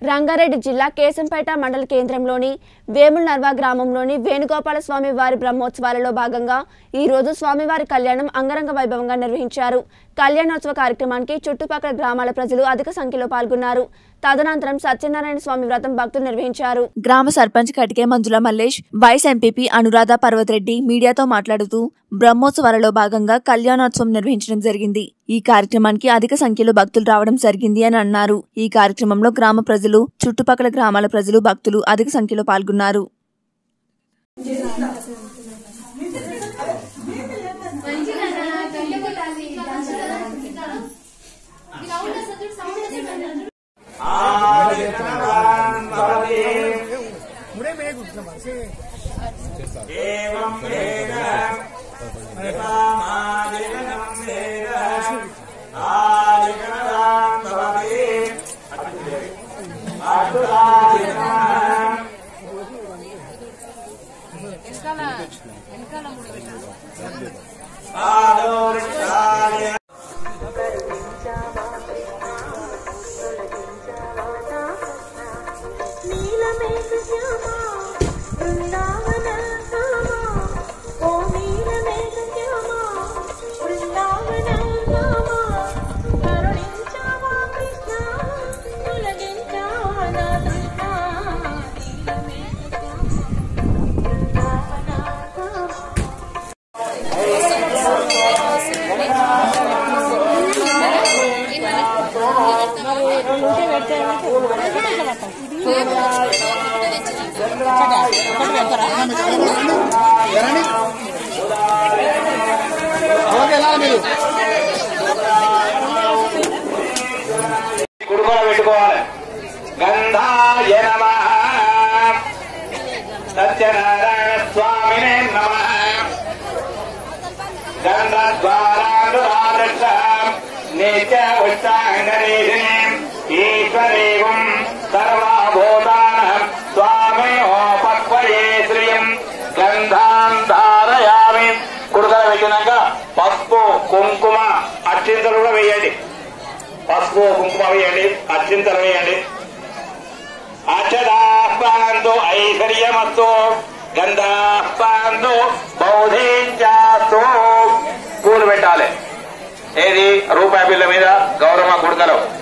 రంగారెడ్డి జిల్లా కేశంపేట మండల కేంద్రంలోని వేములనర్వ గ్రామంలోని వేణుగోపాల స్వామి వారి బ్రహ్మోత్సవాలలో భాగంగా ఈ రోజు స్వామివారి కళ్యాణం అంగరంగ వైభవంగా నిర్వహించారు కళ్యాణోత్సవ కార్యక్రమానికి చుట్టుపక్కల గ్రామాల ప్రజలు అధిక సంఖ్యలో పాల్గొన్నారు తదనంతరం సత్యనారాయణ స్వామి వ్రతం భక్తులు నిర్వహించారు గ్రామ సర్పంచ్ కటికే మంజుల మల్లేష్ వైస్ ఎంపీపీ అనురాధ పర్వతరెడ్డి మీడియాతో మాట్లాడుతూ బ్రహ్మోత్సవాలలో భాగంగా కళ్యాణోత్సవం నిర్వహించడం జరిగింది ఈ కార్యక్రమానికి అధిక సంఖ్యలో భక్తులు రావడం జరిగింది అని అన్నారు ఈ కార్యక్రమంలో గ్రామ ప్రజలు చుట్టుపక్కల గ్రామాల ప్రజలు భక్తులు అధిక సంఖ్యలో పాల్గొన్నారు నీలమేఘ శ్యామ బృందావన ధామ ఓ నీలమేఘ శ్యామ బృందావన ధామ కరుణించావా కృష్ణ తొలగించావా నా తృష్ణ నీలమేఘ శ్యామ బృందావన ధామ కుడుకోల పెట్టుకోవాలి గంధాయ నమ సత్యనారాయణ స్వామినే నమ గంధద్వారానురాధ నిత్య ఉత్సాహనీధిని ఈశ్వరీవం సర్వభూతానం స్వామియోపక్వయే శ్రియం గంధాన్ ధారయామి కుడుకల పెట్టినాక పసుపు కుంకుమ అత్యంతలు కూడా వేయండి పసుపు కుంకుమ వేయండి అత్యంతలు వేయండి అక్షదాస్పాంతో ఐశ్వర్యమస్తో గంధాస్పాంతో బౌధించాస్తు పూలు పెట్టాలి ఏది రూపాయి బిల్ల మీద గౌరవ గుడకలు